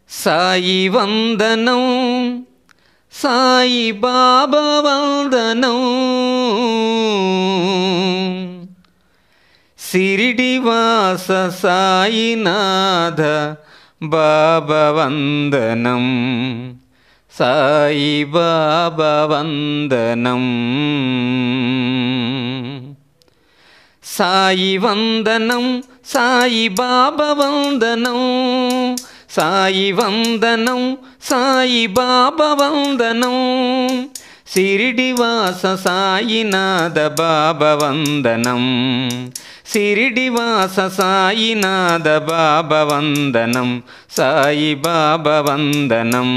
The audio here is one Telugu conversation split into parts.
సాయి వందనం సాయి బాబా వందనం సిరిడివాస సాయినాథ బాబా వందనం సాయి బాబా వందనం సాయి వందనం సాయి బాబా వందనం సాయి వందనం సాయి బాబా వందనం సిరిడివాస సాయినాథ బాబా వందనం సిరిడివాస సాయినాథ బాబా వందనం సాయి బాబా వందనం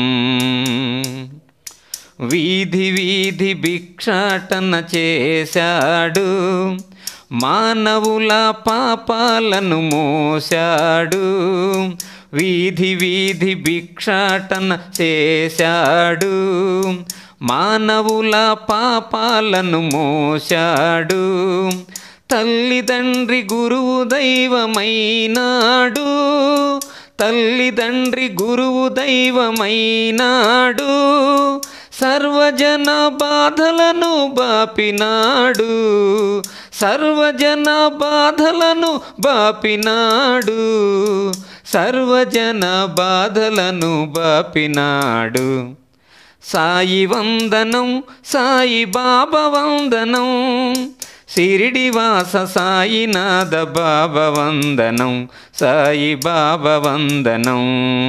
వీధి వీధి భిక్షాటన చేశాడు మానవుల పాపాలను మోశాడు వీధి వీధి భిక్షాటన చేశాడు మానవుల పాపాలను మోశాడు తల్లిదండ్రి గురువు దైవమైనాడు తల్లిదండ్రి గురువు దైవమైనాడు సర్వజన బాధలను బాపినాడు సర్వజన బాధలను బాపినాడు సర్వజన బాధలను బాపినాడు సాయి వందనం సాయి బాబా వందనం సిరిడివాస సాయినాథ బాబా వందనం సాయి బాబా వందనం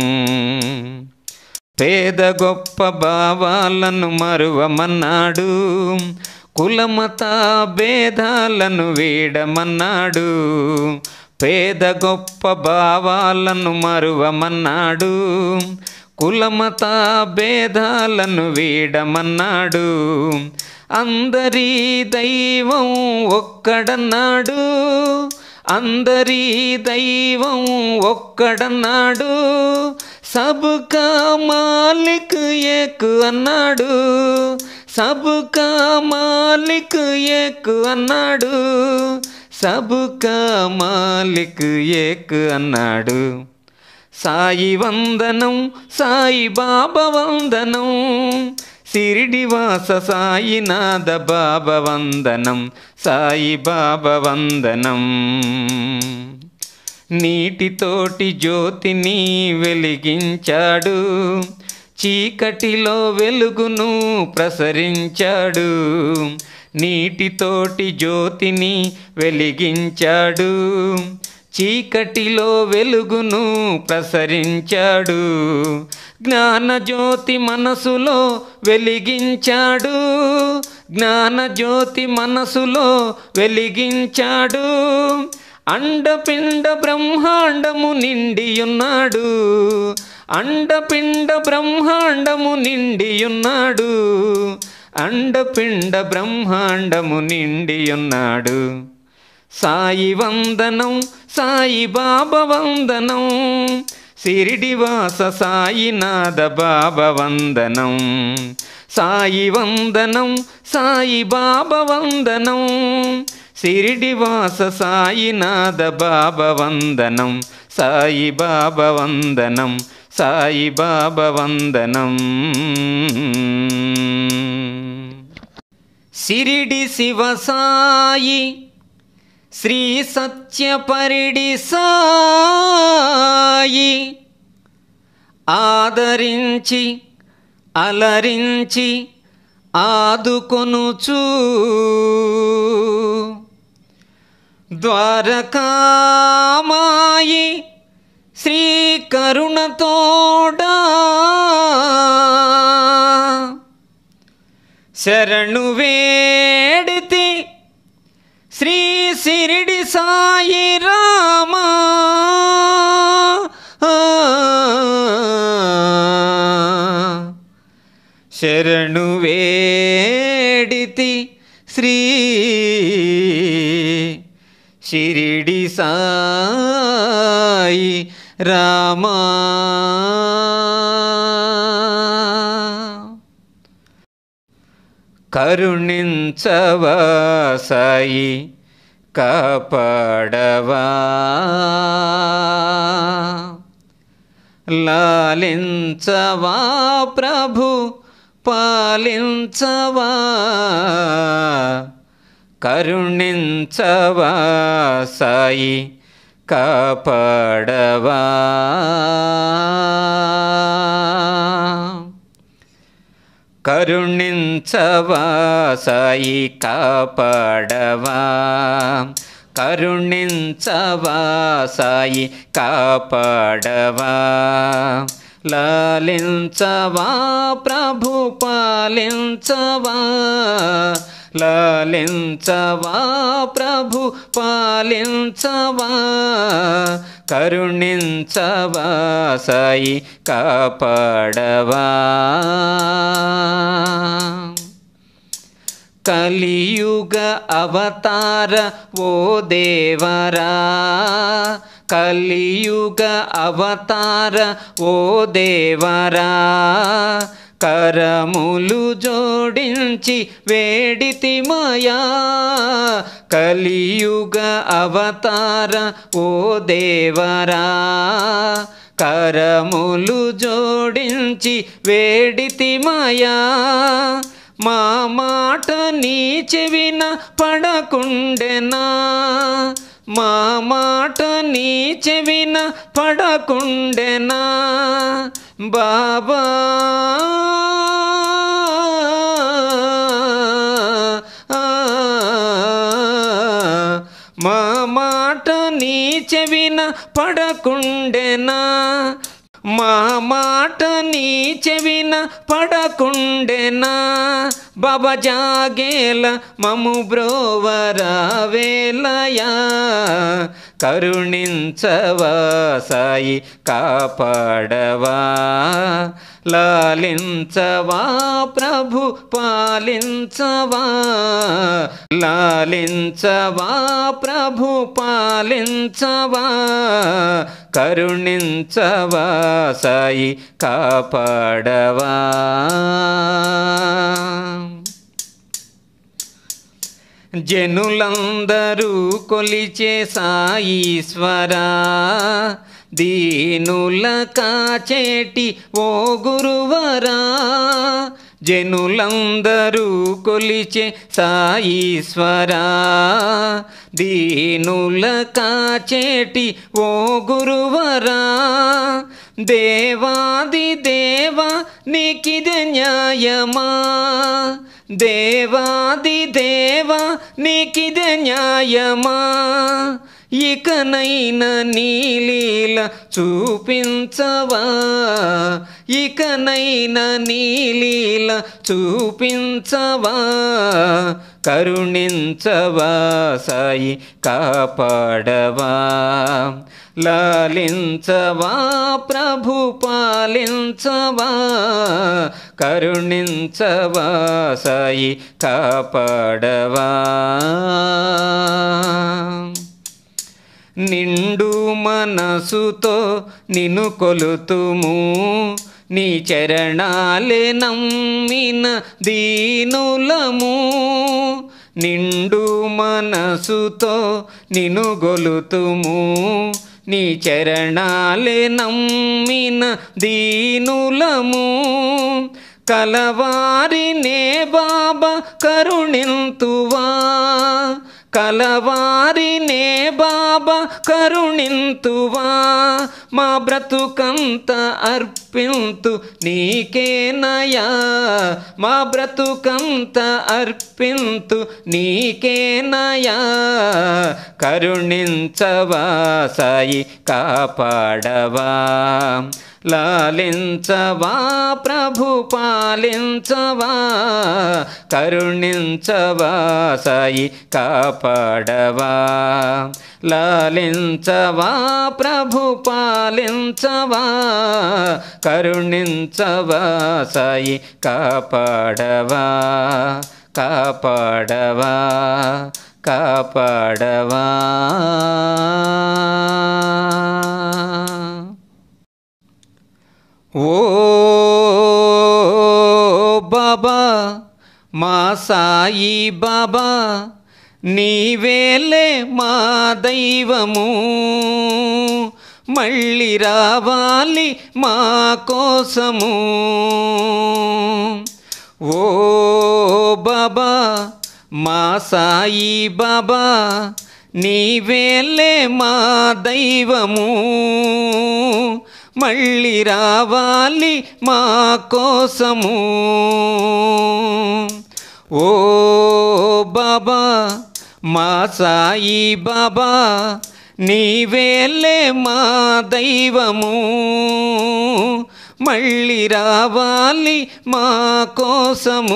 పేద గొప్ప భావాలను మరువమన్నాడు కులమత భేదాలను వీడమన్నాడు పేద గొప్ప భావాలను మరువమన్నాడు కులమత భేదాలను వీడమన్నాడు అందరి దైవం ఒక్కడన్నాడు అందరి దైవం ఒక్కడన్నాడు సబుకా మాలిక్ ఏక్ అన్నాడు సబుకా మాలిక్ ఏక్ అన్నాడు సబుకా మాలిక్ ఏక్ అన్నాడు సాయి వందనం సాయి బాబా వందనం సిరిడివాస సాయినాథ బాబా వందనం సాయి బాబా వందనం నీటితోటి జ్యోతిని వెలిగించాడు చీకటిలో వెలుగును ప్రసరించాడు నీటితోటి జ్యోతిని వెలిగించాడు చీకటిలో వెలుగును ప్రసరించాడు జ్ఞానజ్యోతి మనసులో వెలిగించాడు జ్ఞానజ్యోతి మనసులో వెలిగించాడు అండపిండ బ్రహ్మాండము నిండియున్నాడు అండపిండ బ్రహ్మాండము నిండియున్నాడు అండపిండ బ్రహ్మాండము నిండియున్నాడు సాయి వందనం సాయి బాబా వందనం సిరిడివాస సాయినాథ బాబా వందనం సాయి వందనం సాయి బాబా వందనం సిరిడివాస సాయినాథ బాబా వందనం సాయి బాబా వందనం సాయి బాబా వందనం సిరిడి శివ సాయి శ్రీ సత్యపరిడి సాయి ఆదరించి అలరించి ఆదుకొనుచు ద్వారకామాయి శ్రీ కరుణతోడా శరణు వేడితి శ్రీ సిరిడి సాయి రామా శరణు వేడితి శ్రీ షిరిడి సాయి రామా కరుణించవా సాయి కాపాడవా లాలించవా ప్రభు పాలించవా కరుణించవా సాయి కాపాడవా కరుణించవా సాయి కాపాడవా కరుణించవా సాయి కాపాడవా లాలించవా ప్రభు పాలించవా లాలించవా ప్రభు పాలించవా కరుణించవా సాయి కాపాడవా కలియుగ అవతార ఓ దేవరా కలియుగ అవతార ఓ దేవరా కరములు జోడించి వేడితి మాయా కలియుగ అవతార ఓ దేవరా కరములు జోడించి వేడితి మాయా మా మాట నీ చెవిన పడకుండెనా మా మాట నీ చెవిన పడకుండెనా బాబా మా మాట నీ చెవిన పడకుండెనా మా మాట నీ చెవిన పడకుండెనా బాబా జాగేల మము బ్రోవరావేలయా కరుణించవా సాయి కాపాడవా లాలించవా ప్రభు పాలించవా లాలించవా ప్రభు పాలించవా కరుణించవా సాయి కాపాడవా జనులందరూ కొలిచే సాయీశ్వరా దీనుల కాచేటి ఓ గురువరా జనులందరూ కొలిచే సాయీశ్వరా దీనుల కాచేటి ఓ గురువరా దేవాది దేవా నీకిదే న్యాయమా దేవాది దేవా నీకిదే న్యాయమా ఇకనైనా నీలీల చూపించవా ఇకనైనా నీలీల చూపించవా కరుణించవా సాయి కాపాడవా లాలించవా ప్రభు పాలించవా కరుణించవా సాయి కాపాడవా నిండు మనసుతో నిన్ను కొలుతుము నీ చరణాలే నమ్మిన దీనులము నిండు మనసుతో నిన్ను గొలుతుము నీ చరణాలే నమ్మిన దీనులము కలవారినే బాబా కరుణింతువా కలవారినే బాబా కరుణింతువా మా బ్రతుకంత అర్పింతు నీకేనయా మా బ్రతుకంత అర్పింతు నీకేనయా కరుణించవా సాయి కాపాడవా లాలించవా ప్రభు పాలించవా కరుణించవా సాయి కాపాడవా లాలించవా ప్రభు పాలించవా కరుణించవా సాయి కాపాడవా కాపాడవా కాపాడవా ఓ బాబా మా సాయి బాబా నీవేలే మా దైవము మళ్ళీ రావాలి మా కోసము ఓ బాబా మా సాయి బాబా నీవేలే మా దైవము మళ్ళీ రావాలి మా కోసము ఓ బాబా మా సాయి బాబా నీవేలే మా దైవము మళ్ళీ రావాలి మా కోసము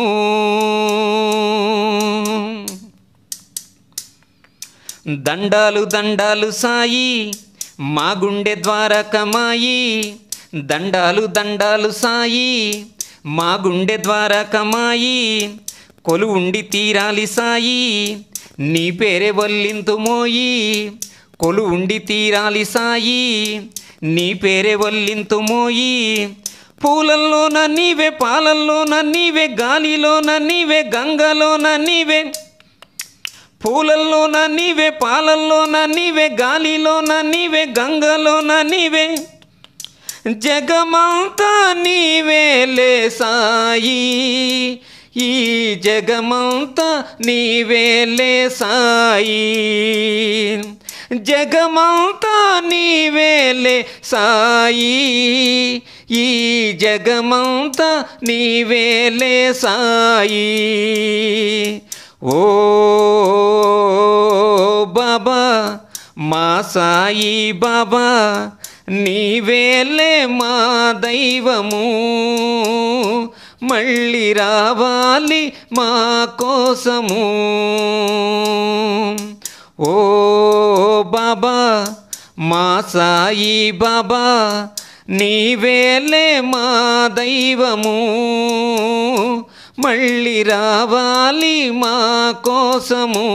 దండాలు దండాలు సాయి మా గుండె ద్వారకమాయి దండాలు దండాలు సాయి మా గుండె ద్వారకమాయి కొలు ఉండి తీరాలి సాయి నీ పేరే వల్లింతు మోయి కొలు ఉండి తీరాలి సాయి నీ పేరే వల్లింతు మోయి పూలల్లోన నీవే పాలల్లోన నీవే గాలిలోన నీవే గంగలోన నీవే పూలల్లోన నీవే పాలల్లోన నీవే గాలిలోన నీవే గంగలోన నీవే జగమంతా నీవేలే సాయి ఈ జగమంతా నీవేలే సాయి జగమంతా నీవేలే సాయి ఈ జగమంతా నీవేలే సాయి ఓ బాబా మా సాయి బాబా నీవేలే మా దైవము మళ్ళీ రావాలి మా కోసము ఓ బాబా మా సాయి బాబా నీవేలే మా దైవము మళ్ళీ రావాలి మా కోసము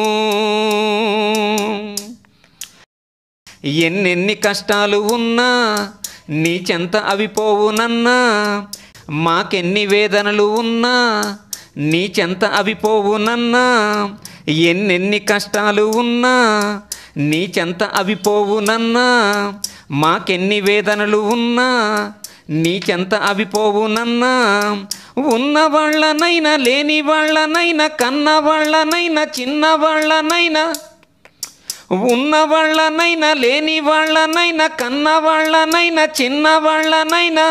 ఎన్నెన్ని కష్టాలు ఉన్నా నీ చెంత అవి పోవునన్నా మాకెన్ని వేదనలు ఉన్నా నీ చెంత అవి పోవునన్నా ఎన్నెన్ని కష్టాలు ఉన్నా నీ చెంత అవి పోవునన్నా మాకెన్ని వేదనలు ఉన్నా నీ చెంత అవి పోవునన్నా ఉన్న వాళ్ళనైనా లేని వాళ్ళనైనా కన్న వాళ్ళనైనా చిన్న వాళ్ళనైనా ఉన్న వాళ్ళనైనా లేని వాళ్ళనైనా కన్న వాళ్ళనైనా చిన్న వాళ్ళనైనా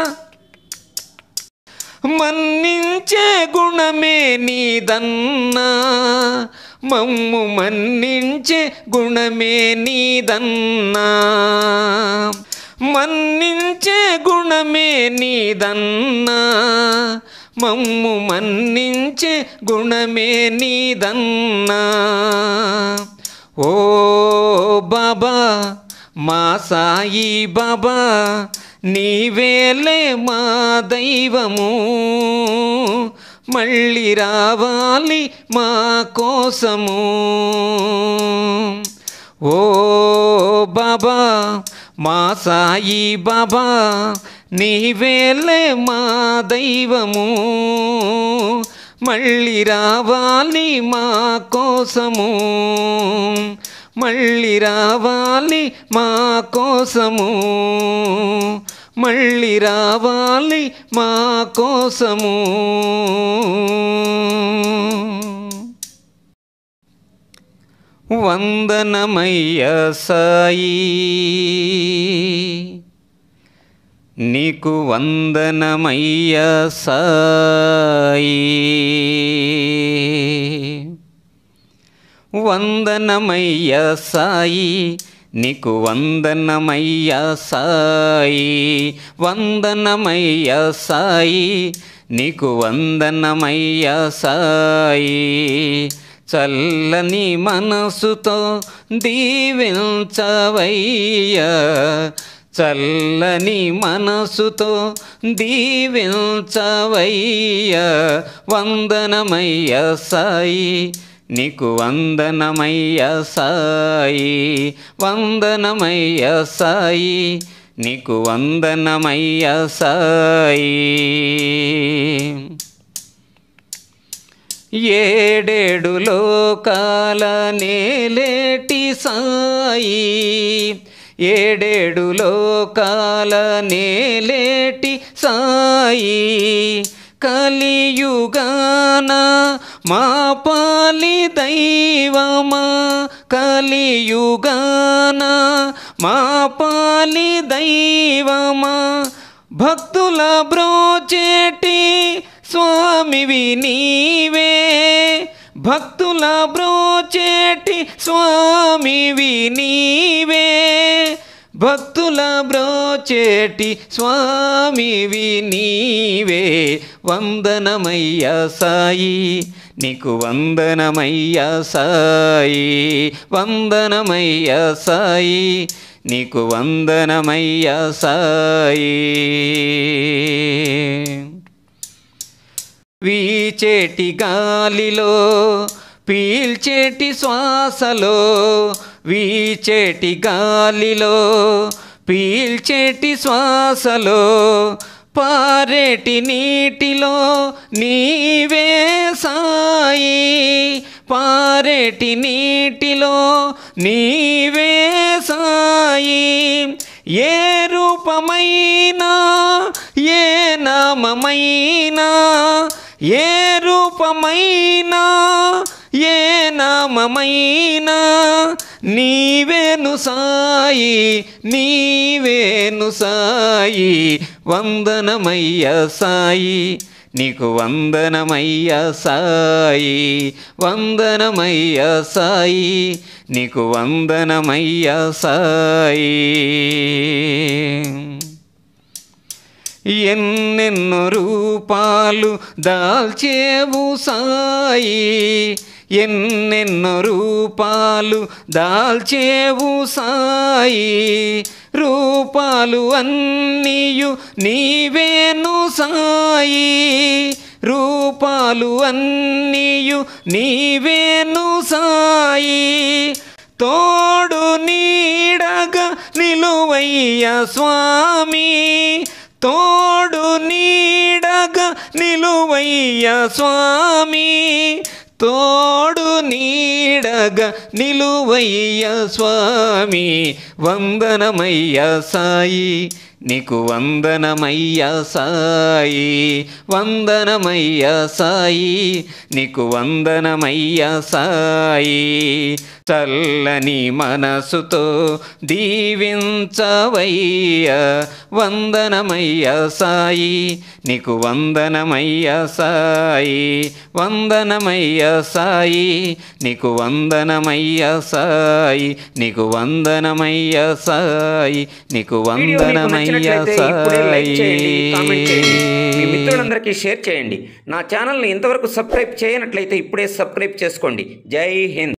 మన్నించే గుణమే నీదన్నా మమ్ము మన్నించే గుణమే నీదన్నా మన్నించే గుణమే నీదన్నా మమ్ము మన్నించే గుణమే నీదన్నా ఓ బాబా మా సాయి బాబా నీవేలే మా దైవము మళ్ళీ రావాలి మా కోసము ఓ బాబా మా సాయి బాబా నీవేలే మా దైవము మళ్ళీ రావాలి మా కోసము మళ్ళీ రావాలి మా కోసము మళ్ళీ రావాలి మా కోసము వందనమయ్య సాయి నీకు వందనమయ్య సాయి వందనమయ్య సాయి నీకు వందనమయ్య సాయి వందనమయ్య సాయి నీకు వందనమయ్య సాయి చల్లని మనసుతో దీవించవయ్యా చల్లని మనసుతో దీవించవయ్యా వందనమయ్య సాయి నీకు వందనమయ్య సాయి వందనమయ్య సాయి నీకు వందనమయ్య సాయి ఏడేడు లోకాల నేలేటి సాయి ఏడేడు లోకాల నేలేటి సాయి కలియుగాన మా పాలి దైవమా కలియుగాన మా పాలి దైవమా భక్తుల బ్రోచేటి స్వామివి నీవే భక్తుల బ్రోచేటి స్వామివి నీవే భక్తుల బ్రోచేటి స్వామివి నీవే వందనమయ్యా సాయి నీకు వందనమయ్యా సాయి వందనమయ్యా సాయి నీకు వందనమయ్యా సాయి వీచేటి గాలిలో పీల్చేటి శ్వాసలో వీచేటి గాలిలో పీల్చేటి శ్వాసలో పారేటి నీటిలో నీవే సాయి పారేటి నీటిలో నీవే సాయి ఏ రూపమైనా ఏ నామమైనా ఏ రూపమైనా ఏ నామమైనా నీవేను సాయి నీవేను సాయి వందనమయ్య సాయి నీకు వందనమయ్య సాయి వందనమయ్య సాయి నీకు వందనమయ్య సాయి ఎన్నెన్నో రూపాలు దాల్చేవు సాయి ఎన్నెన్నో రూపాలు దాల్చేవు సాయి రూపాలు అన్నీయు నీవేను సాయి రూపాలు అన్నీయు నీవేను సాయి తోడు నీడగా నిలువయ్య స్వామి తోడు నీడగా నిలువయ్య స్వామి తోడు నీడగా నిలువయ్య స్వామి వందనమయ్య సాయి నీకు వందనమయ్య సాయి వందనమయ్య సాయి నీకు వందనమయ్య సాయి చల్లని మనసుతో దీవించవయ్య వందనమయ్య సాయి నీకు వందనమయ్య సాయి వందనమయ్య సాయి నీకు వందనమయ్య సాయి నీకు వందనమయ్య సాయి నీకు వీడియో మీకు వందనమయ్య నచ్చినట్లయితే ఇప్పుడే లైక్ చేయండి కామెంట్ చేయండి మీ సాయి మిత్రులందరికీ షేర్ చేయండి నా ఛానల్ని ఇంతవరకు సబ్స్క్రైబ్ చేయనట్లయితే ఇప్పుడే సబ్స్క్రైబ్ చేసుకోండి జై హింద్